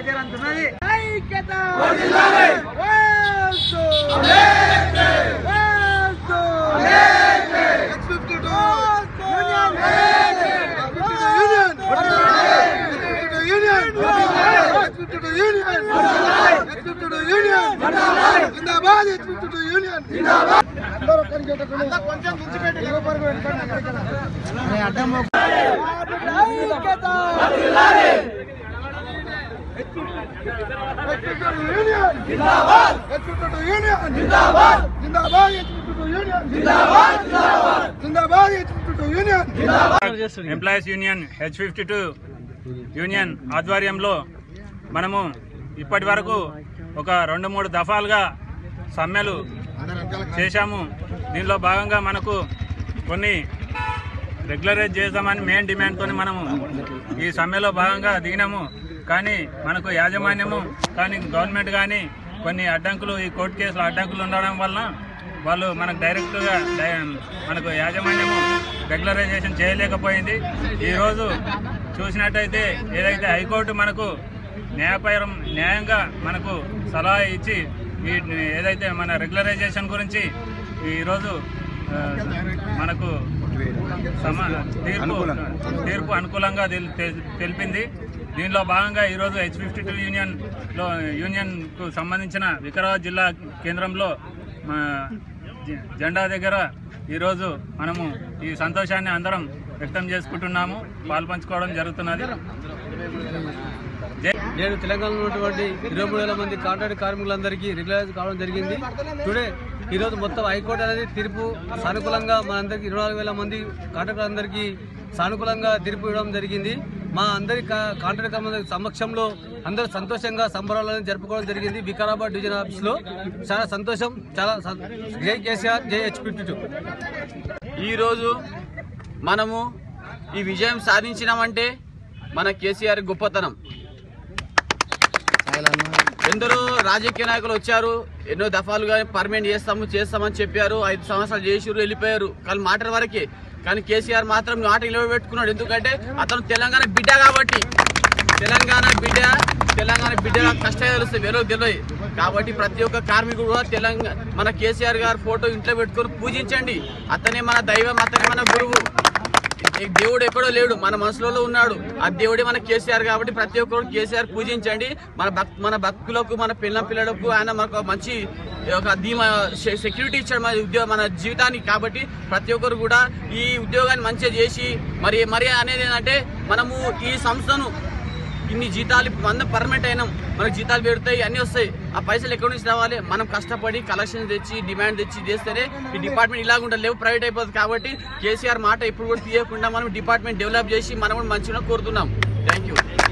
కేసీఆర్ అంటున్నది ఐక్యత employees union H fifty two union ఆధ్వర్యంలో మనము ఇప్పటి వరకు ఒక రెండు మూడు దఫాలుగా సమ్మెలు చేశాము దీనిలో భాగంగా మనకు కొన్ని రెగ్యులరైజ్ చేద్దామని మెయిన్ డిమాండ్తో మనము ఈ సమ్మెలో భాగంగా దిగినాము కానీ మనకు యాజమాన్యము కానీ గవర్నమెంట్ కానీ కొన్ని అడ్డంకులు ఈ కోర్టు కేసులు అడ్డంకులు ఉండడం వలన వాళ్ళు మనకు డైరెక్ట్గా డై- మనకు యాజమాన్యము రెగ్యులరైజేషన్ చేయలేకపోయింది ఈరోజు చూసినట్టయితే ఏదైతే హైకోర్టు మనకు న్యాయపరం న్యాయంగా మనకు సలహా ఇచ్చి ఈ ఏదైతే మన రెగ్యులరైజేషన్ గురించి ఈరోజు ఆ, మనకు సమా తీర్పు తీర్పు అనుకూలంగా తెల్- తెల్- తెలిపింది దీనిలో భాగంగా ఈరోజు హెచ్ ఫిఫ్టీ టూ యూనియన్లో యూనియన్కు సంబంధించిన వికారాబాద్ జిల్లా కేంద్రంలో మా జె- జెండా దగ్గర ఈరోజు మనము ఈ సంతోషాన్ని అందరం వ్యక్తం చేసుకుంటున్నాము పాల్పంచుకోవడం జరుగుతున్నది నేడు తెలంగాణలో ఉన్నటువంటి ఇరవై మూడు వేల మంది కాంట్రాక్ట్ కార్మికులందరికీ రెగ్యులరైజ్ కావడం జరిగింది టుడే ఈరోజు మొత్తం హైకోర్టు అనేది తీర్పు సానుకూలంగా మనందరికీ ఇరవై నాలుగు వేల మంది కాంట్రాక్టులందరికీ సానుకూలంగా తీర్పు ఇవ్వడం జరిగింది మా అందరి కా- కాంట్రాక్ట్ కార్మికుల సమక్షంలో అందరూ సంతోషంగా సంబరాలను జరుపుకోవడం జరిగింది వికారాబాద్ డివిజన్ ఆఫీస్లో చాలా సంతోషం చాలా సం- జై కేసీఆర్ జై హెచ్ టూ ఈరోజు మనము ఈ విజయం సాధించినామంటే మన కేసీఆర్ గొప్పతనం ఎందరో రాజకీయ నాయకులు వచ్చారు ఎన్నో దఫాలుగా పర్మనెంట్ చేస్తాము చేస్తామని చెప్పారు ఐదు సంవత్సరాలు చేసిరు వెళ్ళిపోయారు కానీ మాటల వరకే కానీ కేసీఆర్ మాత్రం మాట నిలబెట్టుకున్నాడు ఎందుకంటే అతను తెలంగాణ బిడ్డ కాబట్టి తెలంగాణ బిడ్డ తెలంగాణ బిడ్డ కష్టాలు తెలుస్తాయి వేరే తెలియదు కాబట్టి ప్రతి ఒక్క కార్మికుడు కూడా తెలంగాణ మన కేసీఆర్ గారి ఫోటో ఇంట్లో పెట్టుకొని పూజించండి అతనే మన దైవం అతనే మన గురువు ఈ దేవుడు ఎక్కడో లేడు మన మనసులో ఉన్నాడు ఆ దేవుడే మన కేసీఆర్ కాబట్టి ప్రతి ఒక్కరు కేసీఆర్ పూజించండి మన భక్ మన భక్తులకు మన పిల్ల పిల్లలకు ఆయన మనకు ఒక మంచి ఒక ధీమా సె- సెక్యూరిటీ ఇచ్చాడు మన ఉద్యోగ మన జీవితానికి కాబట్టి ప్రతి ఒక్కరు కూడా ఈ ఉద్యోగాన్ని మంచిగా చేసి మరి మరి అనేది ఏంటంటే మనము ఈ సంస్థను ఇన్ని జీతాలు వంద పర్మనెంట్ అయినాం మనకు జీతాలు పెడతాయి అన్నీ వస్తాయి ఆ పైసలు ఎక్కడి నుంచి రావాలి మనం కష్టపడి కలెక్షన్ తెచ్చి డిమాండ్ తెచ్చి చేస్తేనే ఈ డిపార్ట్మెంట్ ఇలాగుంటే లేవు ప్రైవేట్ అయిపోతుంది కాబట్టి కేసీఆర్ మాట ఇప్పుడు కూడా తీయకుండా మనం డిపార్ట్మెంట్ డెవలప్ చేసి మనం కూడా మంచిగా కోరుతున్నాం థ్యాంక్ యూ